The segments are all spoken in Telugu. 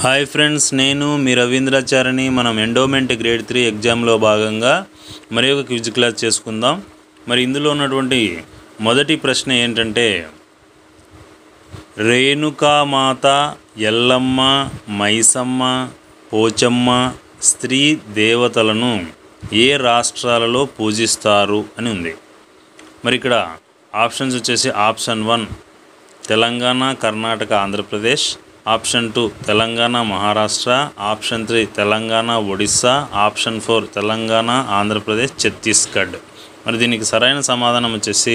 హాయ్ ఫ్రెండ్స్ నేను మీ రవీంద్రాచారిని మనం ఎండోమెంట్ గ్రేడ్ త్రీ ఎగ్జామ్లో భాగంగా మరి ఒక క్విజ్ క్లాస్ చేసుకుందాం మరి ఇందులో ఉన్నటువంటి మొదటి ప్రశ్న ఏంటంటే రేణుకామాత ఎల్లమ్మ మైసమ్మ పోచమ్మ స్త్రీ దేవతలను ఏ రాష్ట్రాలలో పూజిస్తారు అని ఉంది మరి ఇక్కడ ఆప్షన్స్ వచ్చేసి option one Telangana Karnataka Andhra Pradesh option two Telangana Maharashtra option three Telangana Odisha option four Telangana Andhra Pradesh Chhattisgarh మరి దీనికి సరైన సమాధానం వచ్చేసి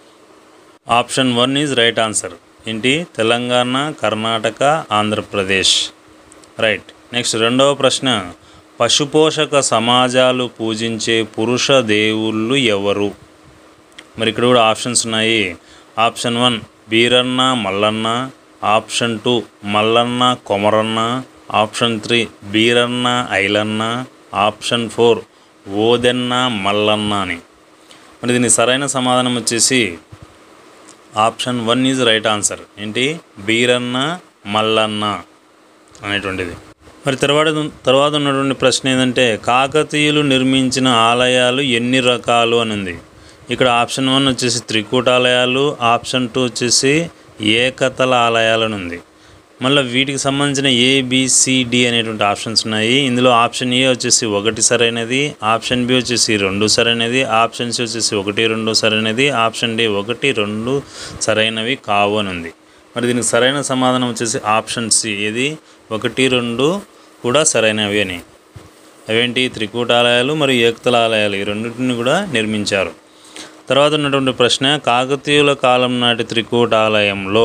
option one is right answer ఏంటి తెలంగాణ కర్ణాటక ఆంధ్రప్రదేశ్ రైట్ నెక్స్ట్ రెండవ ప్రశ్న పశుపోషక సమాజాలు పూజించే పురుష దేవుళ్ళు ఎవరు మరి ఇక్కడ కూడా ఆప్షన్స్ ఉన్నాయి option one Beeranna Mallanna option two Mallanna Komaranna option three Beeranna Ailanna option four Odenna Mallanna అని మరి దీనికి సరైన సమాధానం వచ్చేసి option one is right answer ఏంటి బీరన్న మల్లన్న అనేటువంటిది మరి తర్వాత తర్వాత ఉన్నటువంటి ప్రశ్న ఏంటంటే కాకతీయులు నిర్మించిన ఆలయాలు ఎన్ని రకాలు అని ఉంది ఇక్కడ ఆప్షన్ వన్ వచ్చేసి త్రికూటాలయాలు ఆప్షన్ టూ వచ్చేసి ఏకతల ఆలయాలు అని ఉంది మళ్ళీ వీటికి సంబంధించిన ఏబిసిడి అనేటువంటి ఆప్షన్స్ ఉన్నాయి ఇందులో ఆప్షన్ ఏ వచ్చేసి ఒకటి సరైనది ఆప్షన్ బి వచ్చేసి రెండు సరైనది ఆప్షన్ సి వచ్చేసి ఒకటి రెండు సరైనది ఆప్షన్ డి ఒకటి రెండు సరైనవి కావు అని ఉంది మరి దీనికి సరైన సమాధానం వచ్చేసి ఆప్షన్ సి ఇది ఒకటి రెండు కూడా సరైనవి అని అవేంటి త్రికూటాలయాలు మరియు ఏకతల ఆలయాలు ఈ రెండింటిని కూడా నిర్మించారు తర్వాత ఉన్నటువంటి ప్రశ్న కాకతీయుల కాలం నాటి త్రికూటాలయంలో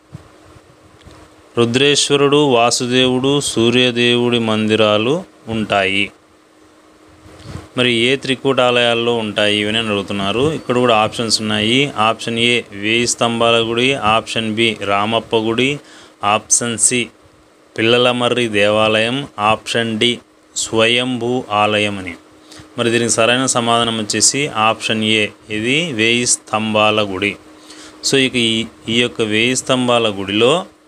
రుద్రేశ్వరుడు వాసుదేవుడు సూర్యదేవుడి మందిరాలు ఉంటాయి మరి ఏ త్రికూటాలయాల్లో ఉంటాయి ఇవని అని అడుగుతున్నారు ఇక్కడ కూడా ఆప్షన్స్ ఉన్నాయి ఆప్షన్ ఏ వేయి స్తంభాల గుడి ఆప్షన్ బి రామప్ప గుడి ఆప్షన్ సి పిల్లలమర్రి దేవాలయం ఆప్షన్ డి స్వయంభూ ఆలయం అని మరి దీనికి సరైన సమాధానం వచ్చేసి ఆప్షన్ ఏ ఇది వేయి స్తంభాల గుడి సో ఇక ఈ ఈ యొక్క వేయి స్తంభాల గుడిలో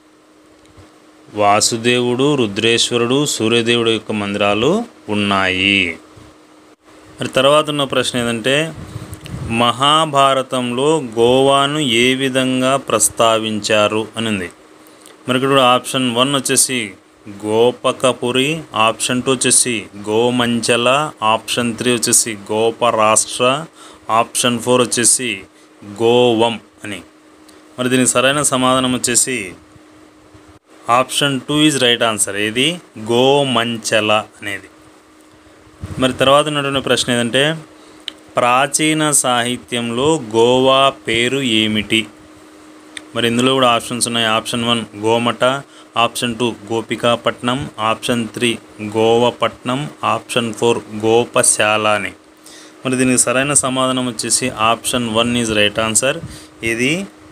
వాసుదేవుడు రుద్రేశ్వరుడు సూర్యదేవుడు యొక్క మందిరాలు ఉన్నాయి మరి తర్వాత ఉన్న ప్రశ్న ఏంటంటే మహాభారతంలో గోవాను ఏ విధంగా ప్రస్తావించారు అని ఉంది మరి ఇక్కడ ఆప్షన్ వన్ వచ్చేసి గోపకపురి ఆప్షన్ టూ వచ్చేసి గోమంచల ఆప్షన్ త్రీ వచ్చేసి గోపరాష్ట్ర ఆప్షన్ ఫోర్ వచ్చేసి గోవం అని మరి దీనికి సరైన సమాధానం వచ్చేసి option two is right answer ఏది గోమంచల అనేది మరి తర్వాత ఉన్నటువంటి ప్రశ్న ఏంటంటే ప్రాచీన సాహిత్యంలో గోవా పేరు ఏమిటి మరి ఇందులో కూడా ఆప్షన్స్ ఉన్నాయి ఆప్షన్ వన్ గోమట ఆప్షన్ టూ గోపికాపట్నం ఆప్షన్ త్రీ గోవపట్నం ఆప్షన్ ఫోర్ గోపశాల అని మరి దీనికి సరైన సమాధానం వచ్చేసి option one is right answer ఇది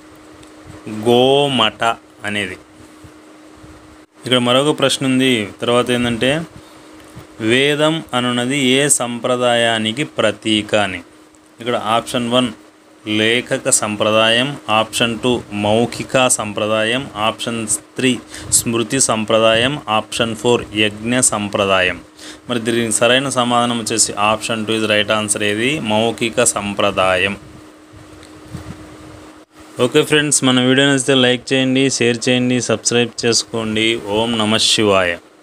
గోమట అనేది ఇక్కడ మరొక ప్రశ్న ఉంది తర్వాత ఏంటంటే వేదం అనున్నది ఏ సంప్రదాయానికి ప్రతీక అని ఇక్కడ ఆప్షన్ వన్ లేఖక సంప్రదాయం ఆప్షన్ టూ మౌఖిక సంప్రదాయం ఆప్షన్ త్రీ స్మృతి సంప్రదాయం ఆప్షన్ ఫోర్ యజ్ఞ సంప్రదాయం మరి దీనికి సరైన సమాధానం వచ్చేసి option two is right answer ఏది మౌఖిక సంప్రదాయం ఓకే ఫ్రెండ్స్ మన వీడియో నచ్చితే లైక్ చేయండి షేర్ చేయండి సబ్స్క్రైబ్ చేసుకోండి ఓం నమ శివాయ